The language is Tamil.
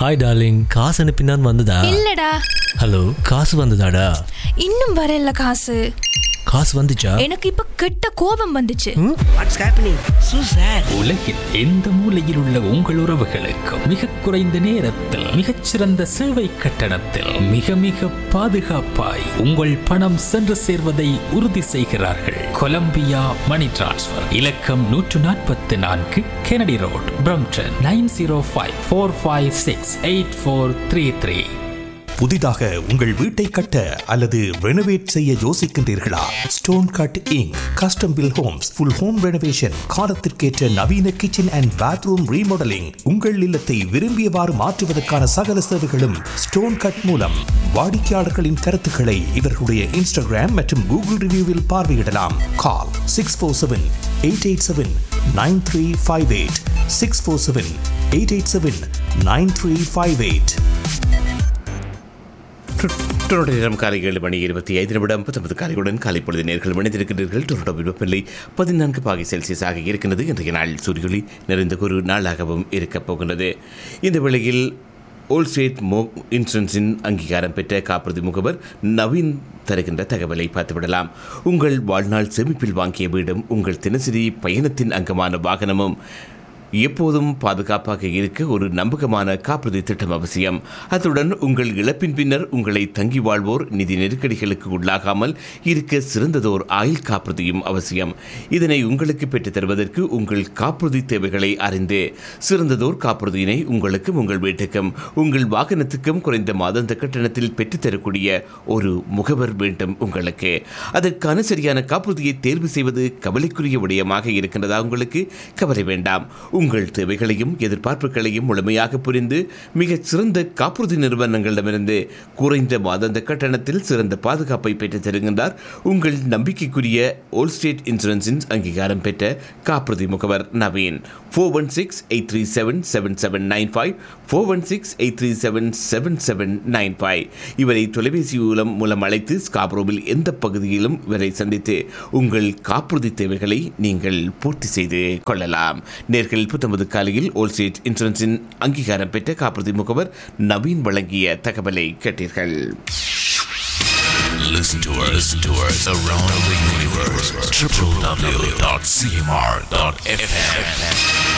ஹாய் டார்லிங் காசு அனுப்பினான் வந்ததா இல்லடா ஹலோ காசு வந்ததாடா இன்னும் வரல காசு காசு வந்துச்சா எனக்கு இப்ப கெட்ட கோபம் வந்துச்சு வாட்ஸ் ஹேப்பனிங் சூசர் உலகில் எந்த மூலையில் உள்ள உங்கள் உறவுகளுக்கு மிக குறைந்த நேரத்தில் மிகச்சிறந்த சேவை கட்டணத்தில் மிக மிக பாதுகாப்பாய் உங்கள் பணம் சென்று சேர்வதை உறுதி செய்கிறார்கள் கொலம்பியா மணி டிரான்ஸ்ஃபர் இலக்கம் நூற்று நாற்பத்தி நான்கு Kennedy road Brampton nine zero five four five six eight four three three புதிதாக உங்கள் வீட்டை கட்ட அல்லது ரெனோவேட் செய்ய யோசிக்கின்றீர்களா stone cut inc custom built homes full home renovation காலத்திற்கேற்ற நவீன கிச்சன் அண்ட் பாத்ரூம் ரீமாடலிங் உங்கள் இல்லத்தை விரும்பியவாறு மாற்றுவதற்கான சகல சேவைகளும் ஸ்டோன் கட் மூலம் வாடிக்கையாளர்களின் கருத்துக்களை இவர்களுடைய இன்ஸ்டாகிராம் மற்றும் கூகுள் ரிவ்யூவில் பார்வையிடலாம் call six four seven eight eight seven nine three five eight six four seven eight eight seven nine three five eight Toronto நேரம் காலை ஏழு மணி இருபத்தி ஐந்து நிமிடம் பத்தொன்பது காலையுடன் காலை பொழுது நேர்கள் இணைந்திருக்கின்றீர்கள் டொரண்டோ வெப்பநிலை பதினான்கு பாகை செல்சியஸாக இருக்கிறது இன்றைய நாள் சூரியொளி நிறைந்த ஒரு நாளாகவும் இருக்கப் போகின்றது இந்த வேளையில் ஓல் ஸ்டேட் மோ இன்சூரன்ஸின் அங்கீகாரம் பெற்ற காப்புறுதி முகவர் நவீன் தருகின்ற தகவலை பார்த்துவிடலாம் உங்கள் வாழ்நாள் சேமிப்பில் வாங்கிய வீடும் உங்கள் தினசரி பயணத்தின் அங்கமான வாகனமும் எப்போதும் பாதுகாப்பாக இருக்க ஒரு நம்பகமான காப்புறுதி திட்டம் அவசியம் அத்துடன் உங்கள் இழப்பின் பின்னர் உங்களை தங்கி வாழ்வோர் நிதி நெருக்கடிகளுக்கு உள்ளாகாமல் இருக்க சிறந்ததோர் ஆயுள் காப்புறுதியும் அவசியம் இதனை உங்களுக்கு பெற்றுத் தருவதற்கு உங்கள் காப்புறுதி தேவைகளை அறிந்து சிறந்ததோர் காப்புறுதியினை உங்களுக்கும் உங்கள் வீட்டுக்கும் உங்கள் வாகனத்துக்கும் குறைந்த மாதாந்த கட்டணத்தில் பெற்றுத்தரக்கூடிய ஒரு முகவர் வேண்டும் உங்களுக்கு அதற்கான சரியான காப்புறுதியை தேர்வு செய்வது கவலைக்குரிய விடயமாக இருக்கின்றதா உங்களுக்கு கவலை வேண்டாம் உங்கள் தேவைகளையும் எதிர்பார்ப்புகளையும் முழுமையாக புரிந்து மிகச் சிறந்த காப்புறுதி நிறுவனங்களிடமிருந்து குறைந்த மாதாந்த கட்டணத்தில் சிறந்த பாதுகாப்பை பெற்றுத் தருகின்றார் உங்கள் நம்பிக்கைக்குரிய ஓல் ஸ்டேட் இன்சூரன்ஸின் அங்கீகாரம் பெற்ற காப்புறுதி முகவர் Naveen four one six eight three seven seven seven nine five four one six eight three seven seven seven nine five இவரை தொலைபேசி மூலம் மூலம் அழைத்து ஸ்காப்ரோவில் எந்த பகுதியிலும் இவரை சந்தித்து உங்கள் காப்புறுதி தேவைகளை நீங்கள் பூர்த்தி செய்து கொள்ளலாம் நேர்கள் புத்தம்பது காலையில் ஓல்ஸ்டேட் இன்சூரன்ஸின் அங்கீகாரம் பெற்ற காப்புறுதி முகவர் நவீன் வழங்கிய தகவலை கேட்டீர்கள் Listen to us, listen to us around the universe. www.cmr.fm.